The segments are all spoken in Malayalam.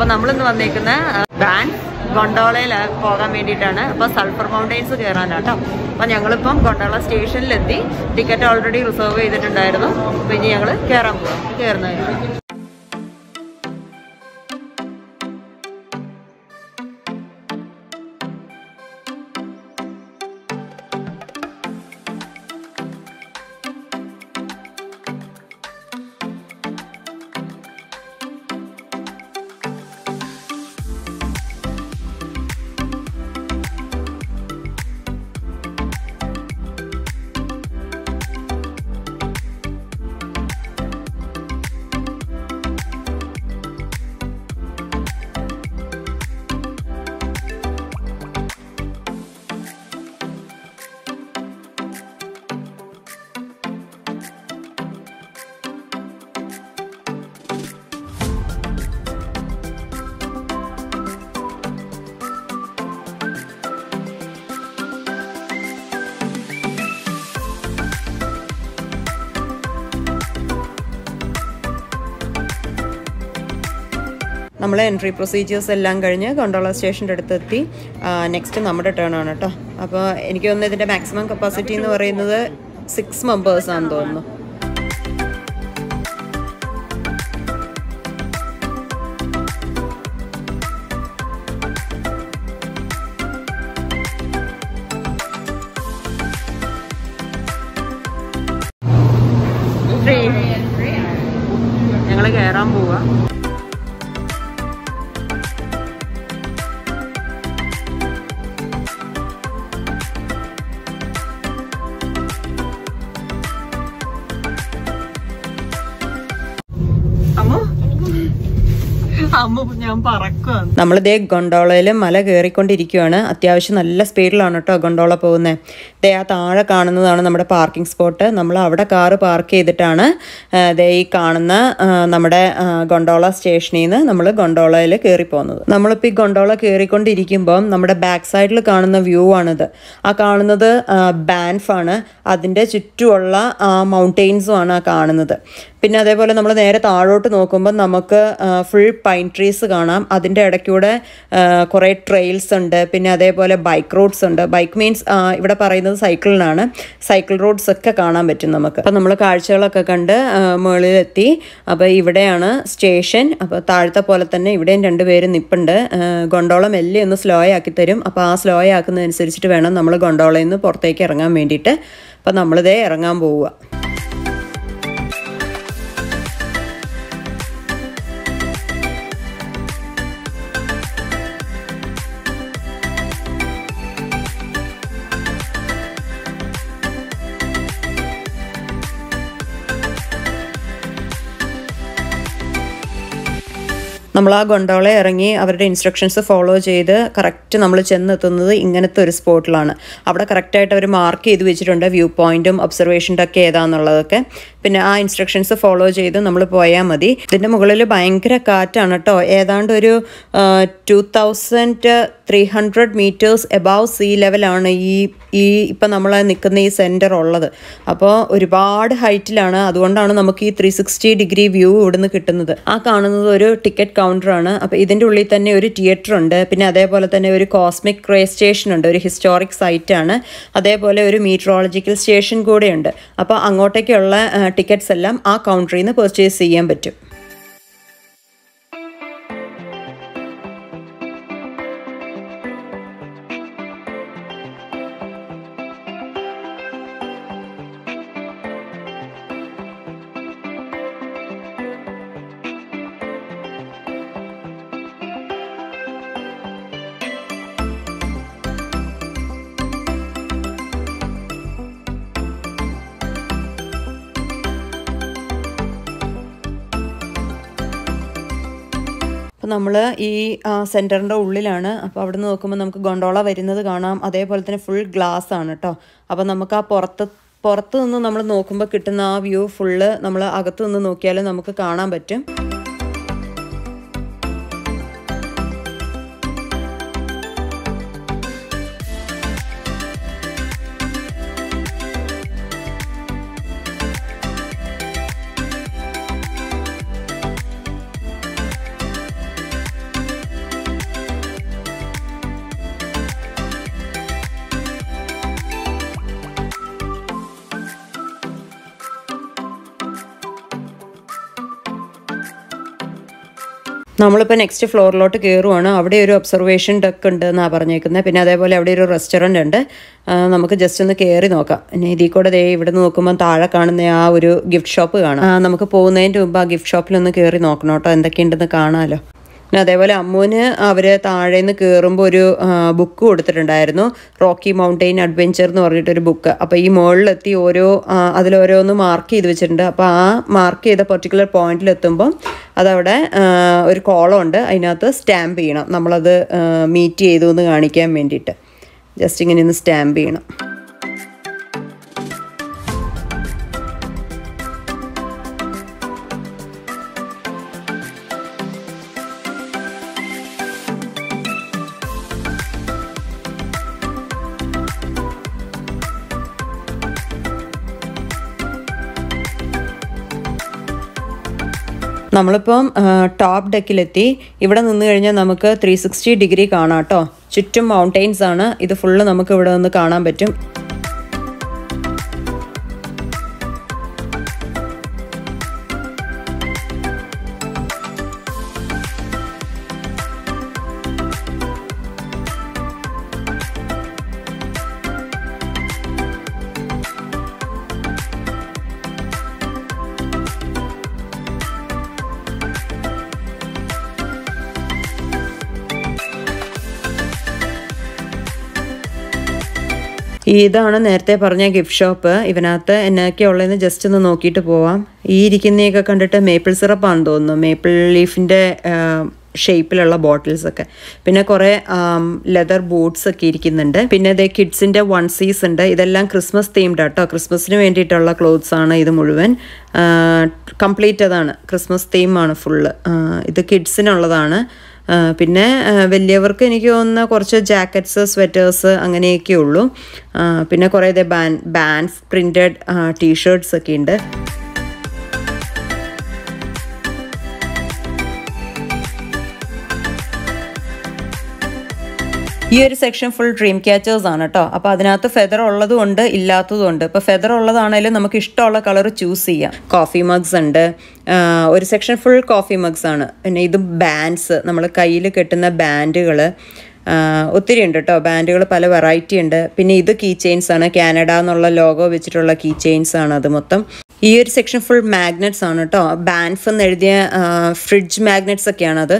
അപ്പൊ നമ്മളിന്ന് വന്നേക്കുന്ന ബാൻഡ് ഗൊണ്ടോളയിൽ പോകാൻ വേണ്ടിയിട്ടാണ് അപ്പൊ സൾഫർ മൗണ്ടെയ്ൻസ് കയറാനാട്ടോ അപ്പൊ ഞങ്ങളിപ്പം ഗൊണ്ടോള സ്റ്റേഷനിലെത്തി ടിക്കറ്റ് ഓൾറെഡി റിസർവ് ചെയ്തിട്ടുണ്ടായിരുന്നു അപ്പൊ ഇനി ഞങ്ങൾ കയറാൻ പോകാം കയറുന്നതായിരിക്കും നമ്മൾ എൻട്രി പ്രൊസീജിയേഴ്സ് എല്ലാം കഴിഞ്ഞ് ഗൊണ്ടോള സ്റ്റേഷൻ്റെ അടുത്തെത്തി നെക്സ്റ്റ് നമ്മുടെ ടേൺ ആണ് കേട്ടോ അപ്പോൾ എനിക്ക് തോന്നുന്നു ഇതിൻ്റെ മാക്സിമം കപ്പാസിറ്റി എന്ന് പറയുന്നത് സിക്സ് മെമ്പേഴ്സ് ആണെന്ന് തോന്നുന്നു ഞങ്ങൾ കയറാൻ പോവാ ഞാൻ പറക്കുവാണ് നമ്മളിതേ ഗൊണ്ടോളയിൽ മല കയറിക്കൊണ്ടിരിക്കുകയാണ് അത്യാവശ്യം നല്ല സ്പീഡിലാണ് കേട്ടോ ഗൊണ്ടോള പോകുന്നത് ദേ ആ താഴെ കാണുന്നതാണ് നമ്മുടെ പാർക്കിംഗ് സ്പോട്ട് നമ്മൾ അവിടെ കാറ് പാർക്ക് ചെയ്തിട്ടാണ് ആ, ദേ ഈ കാണുന്ന ആ, നമ്മുടെ ആ, ഗൊണ്ടോള സ്റ്റേഷനിൽ നിന്ന് നമ്മൾ ഗൊണ്ടോളയിൽ കയറി പോകുന്നത് നമ്മളിപ്പോൾ ഈ ഗൊണ്ടോള കയറിക്കൊണ്ടിരിക്കുമ്പം നമ്മുടെ ബാക്ക് സൈഡിൽ കാണുന്ന വ്യൂ ആണിത് ആ കാണുന്നത് ബാൻഫാണ് അതിൻ്റെ ചുറ്റുമുള്ള മൗണ്ടെയിൻസും ആണ് ആ കാണുന്നത് പിന്നെ അതേപോലെ നമ്മൾ നേരെ താഴോട്ട് നോക്കുമ്പോൾ നമുക്ക് ഫുൾ പൈൻ ട്രീസ് കാണാം അതിൻ്റെ ഇടയ്ക്കൂടെ കുറേ ട്രെയിൽസ് ഉണ്ട് പിന്നെ അതേപോലെ ബൈക്ക് റോഡ്സ് ഉണ്ട് ബൈക്ക് മീൻസ് ഇവിടെ പറയുന്നത് സൈക്കിളിനാണ് സൈക്കിൾ റോഡ്സ് ഒക്കെ കാണാൻ പറ്റും നമുക്ക് അപ്പം നമ്മൾ കാഴ്ചകളൊക്കെ കണ്ട് ആ, മുകളിലെത്തി അപ്പോൾ ഇവിടെയാണ് സ്റ്റേഷൻ അപ്പോൾ താഴത്തെ പോലെ തന്നെ ഇവിടെയും രണ്ടുപേര് നിപ്പുണ്ട് ആ, ഗൊണ്ടോള മെല്ലെ ഒന്ന് സ്ലോ ആക്കി തരും അപ്പോൾ ആ സ്ലോ ആക്കുന്നതനുസരിച്ചിട്ട് വേണം നമ്മൾ ഗൊണ്ടോളയിൽ നിന്ന് പുറത്തേക്ക് ഇറങ്ങാൻ വേണ്ടിയിട്ട് അപ്പം നമ്മളിതേ ഇറങ്ങാൻ പോവുക നമ്മൾ ആ ഗൊണ്ടോള ഇറങ്ങി അവരുടെ ഇൻസ്ട്രക്ഷൻസ് ഫോളോ ചെയ്ത് കറക്റ്റ് നമ്മൾ ചെന്നെത്തുന്നത് ഇങ്ങനത്തെ ഒരു സ്പോട്ടിലാണ് അവിടെ കറക്റ്റായിട്ട് അവർ മാർക്ക് ചെയ്ത് വെച്ചിട്ടുണ്ട് വ്യൂ പോയിന്റും ഒബ്സർവേഷൻ്റെ ഒക്കെ ഏതാന്നുള്ളതൊക്കെ പിന്നെ ആ ഇൻസ്ട്രക്ഷൻസ് ഫോളോ ചെയ്ത് നമ്മൾ പോയാൽ മതി ഇതിൻ്റെ മുകളിൽ ഭയങ്കര കാറ്റാണ് കേട്ടോ ഏതാണ്ട് ഒരു two thousand three hundred metres above sea ലെവലാണ് ഈ ഈ ഇപ്പം നമ്മൾ നിൽക്കുന്ന ഈ സെൻറ്റർ ഉള്ളത് അപ്പോൾ ഒരുപാട് ഹൈറ്റിലാണ് അതുകൊണ്ടാണ് നമുക്ക് ഈ ത്രീ സിക്സ്റ്റി ഡിഗ്രി വ്യൂ ഇവിടുന്ന് കിട്ടുന്നത് ആ കാണുന്നത് ഒരു ടിക്കറ്റ് കൗണ്ടറാണ് അപ്പോൾ ഇതിൻ്റെ ഉള്ളിൽ തന്നെ ഒരു തിയേറ്റർ ഉണ്ട് പിന്നെ അതേപോലെ തന്നെ ഒരു കോസ്മിക് റേ സ്റ്റേഷൻ ഉണ്ട് ഒരു ഹിസ്റ്റോറിക് സൈറ്റ് ആണ് അതേപോലെ ഒരു മീറ്ററോളജിക്കൽ സ്റ്റേഷൻ കൂടെയുണ്ട് അപ്പോൾ അങ്ങോട്ടേക്കുള്ള ടിക്കറ്റ്സ് എല്ലാം ആ കൗണ്ടറിൽ നിന്ന് പർച്ചേസ് ചെയ്യാൻ പറ്റും അപ്പോൾ നമ്മൾ ഈ സെൻറ്ററിൻ്റെ ഉള്ളിലാണ് അപ്പോൾ അവിടെ നിന്ന് നോക്കുമ്പോൾ നമുക്ക് ഗൊണ്ടോള വരുന്നത് കാണാം അതേപോലെ തന്നെ ഫുൾ ഗ്ലാസ് ആണ് കേട്ടോ അപ്പോൾ നമുക്ക് ആ പുറത്ത് പുറത്ത് നിന്ന് നമ്മൾ നോക്കുമ്പോൾ കിട്ടുന്ന ആ വ്യൂ ഫുള്ള് നമ്മൾ അകത്ത് നിന്ന് നോക്കിയാലും നമുക്ക് കാണാൻ പറ്റും നമ്മളിപ്പോൾ നെക്സ്റ്റ് ഫ്ലോറിലോട്ട് കയറുവാണ് അവിടെ ഒരു ഒബ്സർവേഷൻ ഡെക്ക് ഉണ്ട് എന്നാണ് പറഞ്ഞേക്കുന്നത് പിന്നെ അതേപോലെ അവിടെ ഒരു റെസ്റ്റോറൻ്റ് ഉണ്ട് ആ, നമുക്ക് ജസ്റ്റ് ഒന്ന് കയറി നോക്കാം പിന്നെ ഇതിൽ കൂടെ ദേ ഇവിടെ നിന്ന് നോക്കുമ്പോൾ താഴെ കാണുന്ന ആ ഒരു ഗിഫ്റ്റ് ഷോപ്പ് കാണാം ആ, നമുക്ക് പോകുന്നതിൻ്റെ മുമ്പ് ആ ഗിഫ്റ്റ് ഷോപ്പിലൊന്ന് കയറി നോക്കണം കേട്ടോ എന്തൊക്കെയുണ്ടെന്ന് കാണാമല്ലോ പിന്നെ അതേപോലെ അമ്മുവിന് അവർ താഴെ നിന്ന് കയറുമ്പോൾ ഒരു ബുക്ക് കൊടുത്തിട്ടുണ്ടായിരുന്നു റോക്കി മൗണ്ടെയിൻ അഡ്വഞ്ചർ എന്ന് പറഞ്ഞിട്ടൊരു ബുക്ക് അപ്പോൾ ഈ മുകളിലെത്തി ഓരോ ആ, അതിലോരോന്ന് മാർക്ക് ചെയ്ത് വെച്ചിട്ടുണ്ട് അപ്പോൾ ആ മാർക്ക് ചെയ്ത പെർട്ടിക്കുലർ പോയിന്റിലെത്തുമ്പം അതവിടെ ആ, ഒരു കോളം ഉണ്ട് അതിനകത്ത് സ്റ്റാമ്പ് ചെയ്യണം നമ്മളത് മീറ്റ് ചെയ്തു എന്ന് കാണിക്കാൻ വേണ്ടിയിട്ട് ജസ്റ്റ് ഇങ്ങനെ ഒന്ന് സ്റ്റാമ്പ് ചെയ്യണം നമ്മളിപ്പം ടോപ്പ് ഡെക്കിലെത്തി ഇവിടെ നിന്ന് കഴിഞ്ഞാൽ നമുക്ക് ത്രീ സിക്സ്റ്റി ഡിഗ്രി കാണാം കേട്ടോ ചുറ്റും മൗണ്ടെയിൻസ് ആണ് ഇത് ഫുള്ള് നമുക്ക് ഇവിടെ നിന്ന് കാണാൻ പറ്റും ഇതാണ് നേരത്തെ പറഞ്ഞ ഗിഫ്റ്റ് ഷോപ്പ് ഇവനകത്ത് എന്നൊക്കെ ഉള്ളതെന്ന് ജസ്റ്റ് ഒന്ന് നോക്കിയിട്ട് പോവാം ഈ ഇരിക്കുന്നതൊക്കെ കണ്ടിട്ട് മേപ്പിൾ സിറപ്പാണെന്ന് തോന്നുന്നു മേപ്പിൾ ലീഫിൻ്റെ ഷേപ്പിലുള്ള ബോട്ടിൽസ് ഒക്കെ പിന്നെ കുറേ ലെതർ ബൂട്ട്സ് ഒക്കെ ഇരിക്കുന്നുണ്ട് പിന്നെ ഇതേ കിഡ്സിൻ്റെ വൺ സീസ് ഉണ്ട് ഇതെല്ലാം ക്രിസ്മസ് തീംഡ് കേട്ടോ ക്രിസ്മസിന് വേണ്ടിയിട്ടുള്ള ക്ലോത്ത്സ് ആണ് ഇത് മുഴുവൻ കംപ്ലീറ്റ് അതാണ് ക്രിസ്മസ് തീമാണ് ഫുള്ള് ഇത് കിഡ്സിനുള്ളതാണ് ആ, പിന്നെ ആ, വലിയവർക്ക് എനിക്ക് തോന്നുന്ന കുറച്ച് ജാക്കറ്റ്സ് സ്വെറ്റേഴ്സ് അങ്ങനെയൊക്കെ ഉള്ളൂ ആ, പിന്നെ കുറേ ഇതേ ബാൻ ബാൻസ് പ്രിൻറ്റഡ് ടീഷർട്സ് ഒക്കെ ഉണ്ട് ഈ ഒരു സെക്ഷൻ ഫുൾ ഡ്രീം ക്യാച്ചേഴ്സ് ആണ് കേട്ടോ അപ്പോൾ അതിനകത്ത് ഫെദർ ഉള്ളതും ഉണ്ട് ഇല്ലാത്തതും ഉണ്ട് ഇപ്പോൾ ഫെദർ ഉള്ളതാണെങ്കിലും നമുക്ക് ഇഷ്ടമുള്ള കളർ ചൂസ് ചെയ്യാം കോഫി മഗ്സ് ഉണ്ട് ആ, ഒരു സെക്ഷൻ ഫുൾ കോഫി മഗ്സ് ആണ് പിന്നെ ഇത് ബാൻഡ്സ് നമ്മൾ കയ്യിൽ കെട്ടുന്ന ബാൻഡുകൾ ഒത്തിരി ഉണ്ട് കേട്ടോ ബാൻഡുകൾ പല വെറൈറ്റി ഉണ്ട് പിന്നെ ഇത് കീ ചെയിൻസ് ആണ് കാനഡ എന്നുള്ള ലോഗോ വെച്ചിട്ടുള്ള കീ ചെയിൻസ് ആണ് അത് മൊത്തം ഈ ഒരു സെക്ഷൻ ഫുൾ മാഗ്നറ്റ്സ് ആണ് കേട്ടോ ബാൻഫ് എന്ന് എഴുതിയ ഫ്രിഡ്ജ് മാഗ്നറ്റ്സ് ഒക്കെയാണത്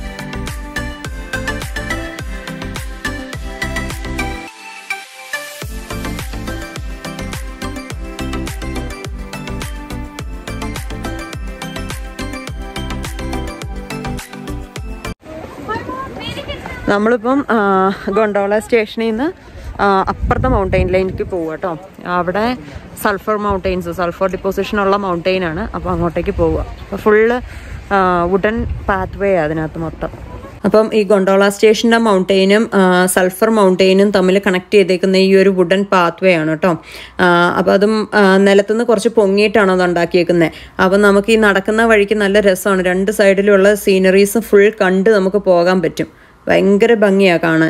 നമ്മളിപ്പം ആ, ഗൊണ്ടോള സ്റ്റേഷനിൽ നിന്ന് ആ, അപ്പുറത്തെ മൗണ്ടെയിനിലേക്ക് പോകും കേട്ടോ അവിടെ സൾഫർ മൗണ്ടെയിൻസ് സൾഫർ ഡിപ്പോസിഷൻ ഉള്ള മൗണ്ടെയിൻ ആണ് അപ്പോൾ അങ്ങോട്ടേക്ക് പോവുക അപ്പോൾ ഫുള്ള് വുഡൻ പാത്ത് വേ അതിനകത്ത് മൊത്തം അപ്പം ഈ ഗൊണ്ടോള സ്റ്റേഷൻ്റെ മൗണ്ടെയിനും സൾഫർ മൗണ്ടെയിനും തമ്മിൽ കണക്ട് ചെയ്തേക്കുന്ന ഈ ഒരു വുഡൻ പാത്ത് വേ ആണ് കേട്ടോ അപ്പോൾ അതും ആ, നിലത്തുനിന്ന് കുറച്ച് പൊങ്ങിയിട്ടാണ് അത് ഉണ്ടാക്കിയേക്കുന്നത് അപ്പം നമുക്ക് ഈ നടക്കുന്ന വഴിക്ക് നല്ല രസമാണ് രണ്ട് സൈഡിലുള്ള സീനറീസ് ഫുൾ കണ്ട് നമുക്ക് പോകാൻ പറ്റും ഭയങ്കര ഭംഗിയാണ് കാണാൻ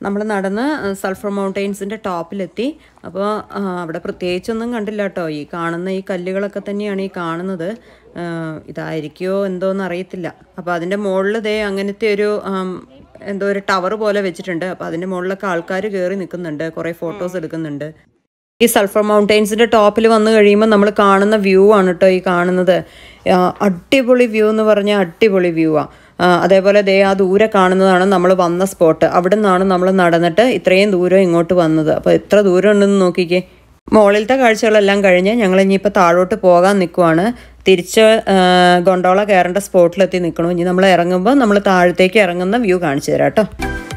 നമ്മൾ നടന്ന് സൾഫർ മൗണ്ടെയ്ൻസിൻ്റെ ടോപ്പിലെത്തി അപ്പോൾ അവിടെ പ്രത്യേകിച്ചൊന്നും കണ്ടില്ല കേട്ടോ ഈ കാണുന്ന ഈ കല്ലുകളൊക്കെ തന്നെയാണ് ഈ കാണുന്നത് ആ, ഇതായിരിക്കുമോ എന്തോന്ന് അറിയത്തില്ല അപ്പോൾ അതിൻ്റെ മുകളിൽ ദേ അങ്ങനത്തെ ഒരു ആം, എന്തോ ഒരു ടവർ പോലെ വെച്ചിട്ടുണ്ട് അപ്പോൾ അതിൻ്റെ മുകളിലൊക്കെ ആൾക്കാർ കയറി നിൽക്കുന്നുണ്ട് കുറേ ഫോട്ടോസ് എടുക്കുന്നുണ്ട് ഈ സൾഫർ മൗണ്ടെയ്ൻസിന്റെ ടോപ്പിൽ വന്നു കഴിയുമ്പോൾ നമ്മൾ കാണുന്ന വ്യൂ ആണ് കേട്ടോ ഈ കാണുന്നത് ആ, അടിപൊളി വ്യൂ എന്ന് പറഞ്ഞാൽ അടിപൊളി വ്യൂ ആ ആ, അതേപോലെ ദേ ആ ദൂരെ കാണുന്നതാണ് നമ്മൾ വന്ന സ്പോട്ട് അവിടെ നിന്നാണ് നമ്മൾ നടന്നിട്ട് ഇത്രയും ദൂരം ഇങ്ങോട്ട് വന്നത് അപ്പോൾ എത്ര ദൂരം ഉണ്ടെന്ന് നോക്കിക്കേ മുകളിലത്തെ കാഴ്ചകളെല്ലാം കഴിഞ്ഞ് ഞങ്ങൾ ഇനിയിപ്പോൾ താഴോട്ട് പോകാൻ നിൽക്കുവാണ് തിരിച്ച് ആ, ഗൊണ്ടോള കയറേണ്ട സ്പോട്ടിലെത്തി നിൽക്കണു ഇനി നമ്മൾ ഇറങ്ങുമ്പോൾ നമ്മൾ താഴത്തേക്ക് ഇറങ്ങുന്ന വ്യൂ കാണിച്ചു തരാം കേട്ടോ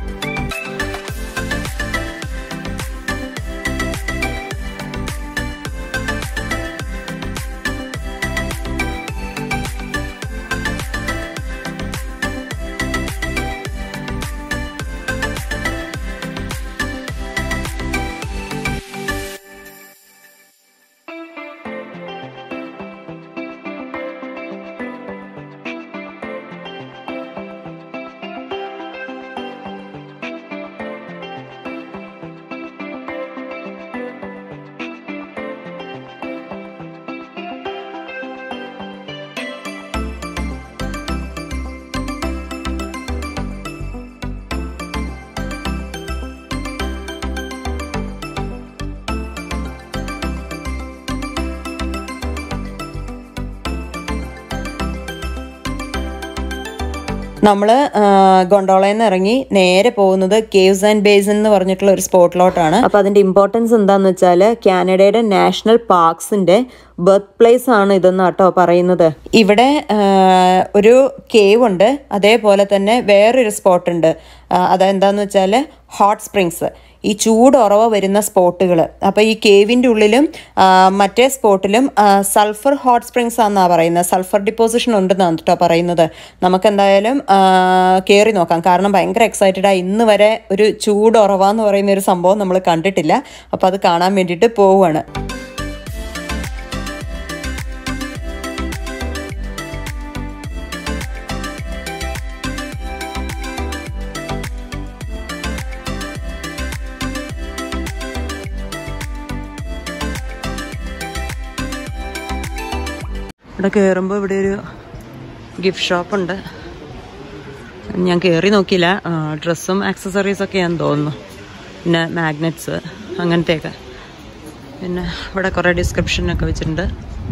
നമ്മൾ ഗൊണ്ടോളയിൽ നിന്ന് ഇറങ്ങി നേരെ പോകുന്നത് കേവ്സ് ആൻഡ് ബേസൻ എന്ന് പറഞ്ഞിട്ടുള്ള ഒരു സ്പോട്ടിലോട്ടാണ് അപ്പോൾ അതിൻ്റെ ഇമ്പോർട്ടൻസ് എന്താണെന്ന് വെച്ചാൽ കാനഡയുടെ നാഷണൽ പാർക്സിൻ്റെ ബർത്ത് പ്ലേസ് ആണ് ഇതെന്ന് കേട്ടോ പറയുന്നത് ഇവിടെ ആ, ഒരു കേവ് ഉണ്ട് അതേപോലെ തന്നെ വേറൊരു സ്പോട്ട് ഉണ്ട് ആ, അതെന്താന്ന് വെച്ചാൽ ഹോട്ട് സ്പ്രിങ്സ് ഈ ചൂട് ഉറവ വരുന്ന സ്പോട്ടുകൾ അപ്പോൾ ഈ കേവിൻ്റെ ഉള്ളിലും ആ, മറ്റേ സ്പോട്ടിലും സൾഫർ ഹോട്ട് സ്പ്രിങ്സ് ആണെന്നാണ് പറയുന്നത് സൾഫർ ഡിപ്പോസിഷൻ ഉണ്ടെന്നാണ് കേട്ടോ പറയുന്നത് നമുക്ക് എന്തായാലും കയറി നോക്കാം കാരണം ഭയങ്കര എക്സൈറ്റഡ് ആയി ഇന്ന് വരെ ഒരു ചൂട് ഉറവ എന്ന് പറയുന്ന ഒരു സംഭവം നമ്മൾ കണ്ടിട്ടില്ല അപ്പോൾ അത് കാണാൻ വേണ്ടിയിട്ട് പോവുകയാണ് ഇവിടെ കയറുമ്പോൾ ഇവിടെ ഒരു ഗിഫ്റ്റ് ഷോപ്പ് ഉണ്ട് ഞാൻ കയറി നോക്കിയില്ല ഡ്രസ്സും ആക്സസറീസൊക്കെ ഞാൻ തോന്നുന്നു പിന്നെ മാഗ്നറ്റ്സ് അങ്ങനത്തെയൊക്കെ പിന്നെ ഇവിടെ കുറേ ഡിസ്ക്രിപ്ഷനൊക്കെ വെച്ചിട്ടുണ്ട്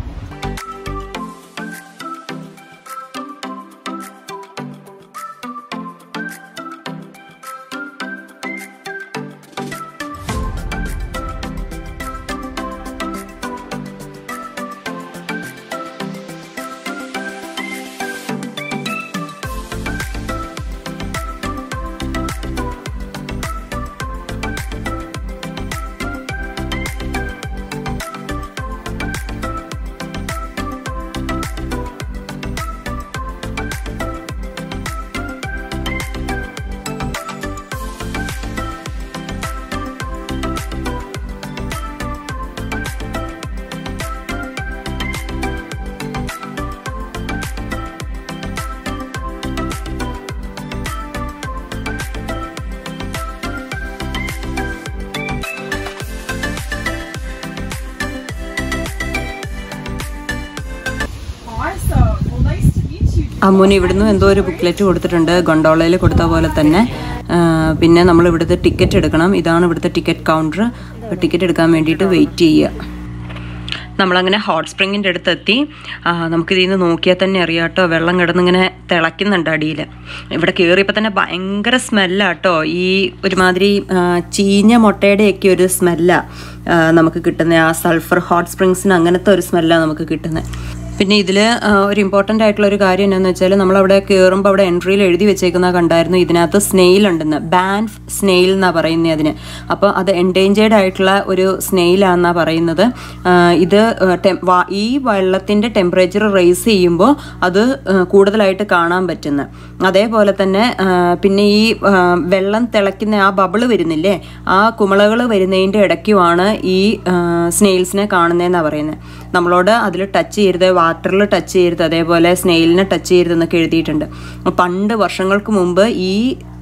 അമ്മുന് ഇവിടുന്ന് എന്തോ ഒരു ബുക്ക്ലെറ്റ് കൊടുത്തിട്ടുണ്ട് ഗൊണ്ടോളയിൽ കൊടുത്ത പോലെ തന്നെ ആ, പിന്നെ നമ്മൾ ഇവിടുത്തെ ടിക്കറ്റ് എടുക്കണം ഇതാണ് ഇവിടുത്തെ ടിക്കറ്റ് കൗണ്ടർ അപ്പോൾ ടിക്കറ്റ് എടുക്കാൻ വേണ്ടിയിട്ട് വെയിറ്റ് ചെയ്യുക നമ്മളങ്ങനെ ഹോട്ട് സ്പ്രിങ്ങിൻ്റെ അടുത്തെത്തി ആ, നമുക്കിതിൽ നിന്ന് നോക്കിയാൽ തന്നെ അറിയാം കേട്ടോ വെള്ളം കിടന്നിങ്ങനെ തിളയ്ക്കുന്നുണ്ട് അടിയിൽ ഇവിടെ കയറിയപ്പോൾ തന്നെ ഭയങ്കര സ്മെല്ലാട്ടോ ഈ ഒരുമാതിരി ആ, ചീഞ്ഞ മുട്ടയുടെയൊക്കെ ഒരു സ്മെല്ലാണ് നമുക്ക് കിട്ടുന്നത് ആ സൾഫർ ഹോട്ട് സ്പ്രിങ്സിന് അങ്ങനത്തെ ഒരു സ്മെല്ലാണ് നമുക്ക് കിട്ടുന്നത് പിന്നെ ഇതിൽ ഒരു ഇമ്പോർട്ടൻ്റ് ആയിട്ടുള്ള ഒരു കാര്യം എന്താണെന്ന് വെച്ചാൽ നമ്മളവിടെ കയറുമ്പോൾ അവിടെ എൻട്രിയിൽ എഴുതി വെച്ചേക്കുന്ന കണ്ടായിരുന്നു ഇതിനകത്ത് സ്നെയിൽ ഉണ്ടെന്ന് ബാൻ സ്നെയിൽ എന്നാണ് പറയുന്നത് അതിന് അപ്പോൾ അത് എൻഡേഞ്ചേർഡ് ആയിട്ടുള്ള ഒരു സ്നെയിലാണെന്നാണ് പറയുന്നത് ആ, ഇത് ആ, ടെം- വാ- ഈ വെള്ളത്തിൻ്റെ ടെമ്പറേച്ചർ റേസ് ചെയ്യുമ്പോൾ അത് ആ, കൂടുതലായിട്ട് കാണാൻ പറ്റുന്ന അതേപോലെ തന്നെ ആ, പിന്നെ ഈ ആ, വെള്ളം തിളയ്ക്കുന്ന ആ ബബിള് വരുന്നില്ലേ ആ കുമിളകൾ വരുന്നതിൻ്റെ ഇടയ്ക്കുമാണ് ഈ സ്നെയിൽസിനെ കാണുന്നതെന്നാണ് പറയുന്നത് നമ്മളോട് അതിൽ ടച്ച് ചെയ്യരുത് വാട്ടറിൽ ടച്ച് ചെയ്യരുത് അതേപോലെ സ്നെയിലിനെ ടച്ച് ചെയ്യരുത് എന്നൊക്കെ എഴുതിയിട്ടുണ്ട് പണ്ട് വർഷങ്ങൾക്ക് മുമ്പ് ഈ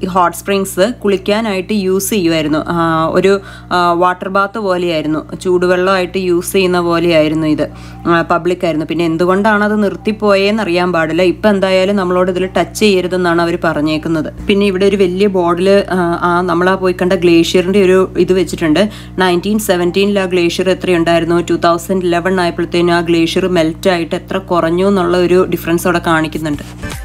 ഈ ഹോട്ട് സ്പ്രിങ്സ് കുളിക്കാനായിട്ട് യൂസ് ചെയ്യുമായിരുന്നു ആ, ഒരു വാട്ടർ ബാത്ത് പോലെയായിരുന്നു ചൂടുവെള്ളമായിട്ട് യൂസ് ചെയ്യുന്ന പോലെയായിരുന്നു ഇത് പബ്ലിക് ആയിരുന്നു പിന്നെ എന്തുകൊണ്ടാണ് അത് നിർത്തിപ്പോയെന്ന് അറിയാൻ പാടില്ല ഇപ്പം എന്തായാലും നമ്മളോട് ഇതിൽ ടച്ച് ചെയ്യരുതെന്നാണ് അവർ പറഞ്ഞേക്കുന്നത് പിന്നെ ഇവിടെ ഒരു വലിയ ബോർഡിൽ ആ നമ്മൾ ആ പോയി കണ്ട ഗ്ലേഷ്യറിൻ്റെ ഒരു ഇത് വെച്ചിട്ടുണ്ട് നയൻറ്റീൻ സെവൻറ്റീനിൽ ആ ഗ്ലേഷ്യർ എത്രയുണ്ടായിരുന്നു ടൂ തൗസൻഡ് ഇലവൻ ആയപ്പോഴത്തേനും ആ ഗ്ലേഷ്യർ മെൽറ്റ് ആയിട്ട് എത്ര കുറഞ്ഞു എന്നുള്ള ഒരു ഡിഫറൻസ് അവിടെ കാണിക്കുന്നുണ്ട്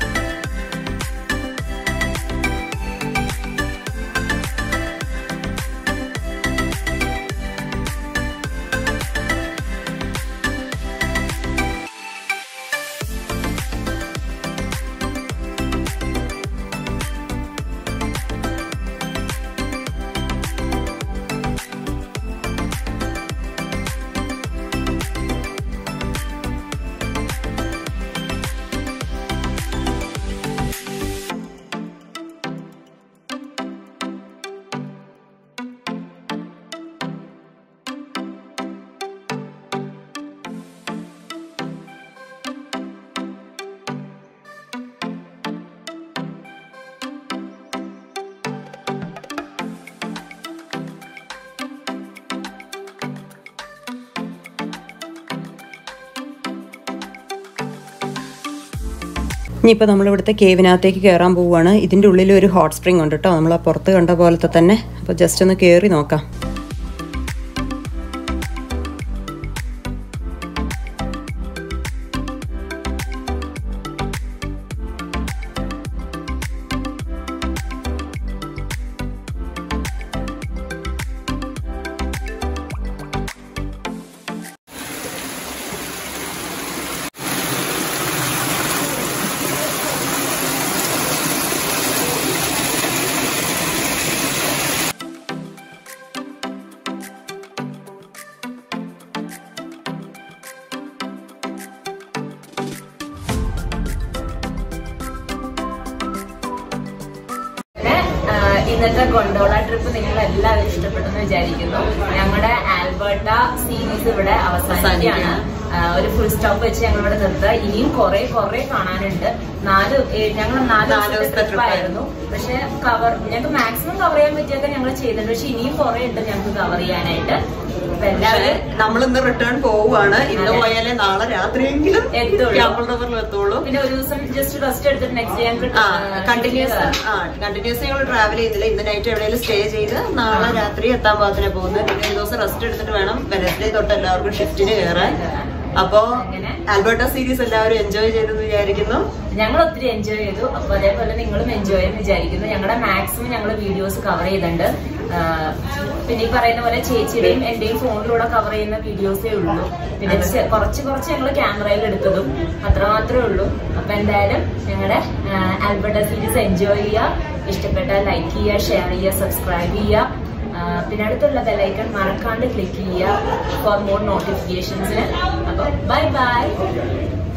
ഇനിയിപ്പോൾ നമ്മൾ ഇവിടുത്തെ കേവിനകത്തേക്ക് കയറാൻ പോവുകയാണ് ഇതിൻ്റെ ഉള്ളിൽ ഒരു ഹോട്ട് സ്പ്രിംഗ് ഉണ്ട് കേട്ടോ നമ്മൾ ആ പുറത്ത് കണ്ട പോലത്തെ തന്നെ അപ്പോൾ ജസ്റ്റ് ഒന്ന് കയറി നോക്കാം പിന്നെ, ആ, ഇന്നത്തെ ഗൊണ്ടോള ട്രിപ്പ് നിങ്ങൾ എല്ലാവരും ഇഷ്ടപ്പെട്ടെന്ന് വിചാരിക്കുന്നു ഞങ്ങളുടെ ആൽബർട്ട സീരീസ് ഇവിടെ അവസാനിക്കുകയാണ് ആ, ഒരു ഫുൾ സ്റ്റോപ്പ് വെച്ച് ഞങ്ങൾ ഇവിടെ നിർത്തുക ഇനിയും കുറെ കുറെ കാണാനുണ്ട് നാല് ഏ- ഞങ്ങൾ നാല് നാല് ദിവസത്തെ ദിവസത്തെ trip ട്രിപ്പ് ആയിരുന്നു പക്ഷെ കവർ ഞങ്ങൾക്ക് മാക്സിമം കവർ ചെയ്യാൻ പറ്റിയൊക്കെ ഞങ്ങൾ ചെയ്തിട്ടുണ്ട് പക്ഷെ ഇനിയും കുറെ ഉണ്ട് ഞങ്ങൾക്ക് കവർ ചെയ്യാനായിട്ട് അപ്പൊ എല്ലാവരും നമ്മൾ ഇന്ന് റിട്ടേൺ പോവുകയാണ് ഇന്ന് അതെ. പോയാലേ നാളെ രാത്രിയെങ്കിലും എത്തുള്ളൂ. ക്യാമ്പിൾ റിവറിൽ എത്തുള്ളൂ പിന്നെ ഒരു ദിവസം ജസ്റ്റ് റെസ്റ്റ് എടുത്തിട്ട് നെക്സ്റ്റ് ഡേ ഞങ്ങൾക്ക് കണ്ടിന്യൂസ് ആ കണ്ടിന്യൂസ് ഞങ്ങൾ ട്രാവൽ ചെയ്യുന്നില്ല ഇന്ന് നൈറ്റ് എവിടെയെങ്കിലും സ്റ്റേ ചെയ്ത് നാളെ രാത്രി എത്താൻ പാകത്തിനെ പോകുന്നത് പിന്നെ ഒരു ദിവസം റെസ്റ്റ് എടുത്തിട്ട് വേണം വെനസ്ഡേ തൊട്ട് എല്ലാവർക്കും ഷിഫ്റ്റിന് കയറാൻ അപ്പോ അങ്ങനെ. ആൽബർട്ട സീരീസ് എല്ലാവരും എൻജോയ് ചെയ്തെന്ന് വിചാരിക്കുന്നു ഞങ്ങൾ ഒത്തിരി എൻജോയ് ചെയ്തു അപ്പൊ അതേപോലെ നിങ്ങളും എൻജോയ് ചെയ്യുന്ന വിചാരിക്കുന്നു ഞങ്ങളുടെ മാക്സിമം ഞങ്ങൾ വീഡിയോസ് കവർ ചെയ്തിട്ടുണ്ട് ആ, പിന്നെ ഈ പറയുന്ന പോലെ ചേച്ചിയുടെയും എന്റെയും ഫോണിലൂടെ കവർ ചെയ്യുന്ന വീഡിയോസേ ഉള്ളൂ പിന്നെ ചെ- കുറച്ച് കുറച്ച് ഞങ്ങൾ ക്യാമറയിൽ എടുത്തതും അത്രമാത്രമേ ഉള്ളൂ അപ്പൊ എന്തായാലും ഞങ്ങളുടെ ആൽബർട്ട സീരീസ് എൻജോയ് ചെയ്യുക ഇഷ്ടപ്പെട്ടാൽ ലൈക്ക് ചെയ്യുക ഷെയർ ചെയ്യുക സബ്സ്ക്രൈബ് ചെയ്യുക ആ, പിന്നെ അടുത്തുള്ള ബെല്ലൈക്കൺ മറക്കാണ്ട് ക്ലിക്ക് ചെയ്യുക ഫോർ മോർ നോട്ടിഫിക്കേഷൻസിന് അപ്പൊ ബൈ ബൈ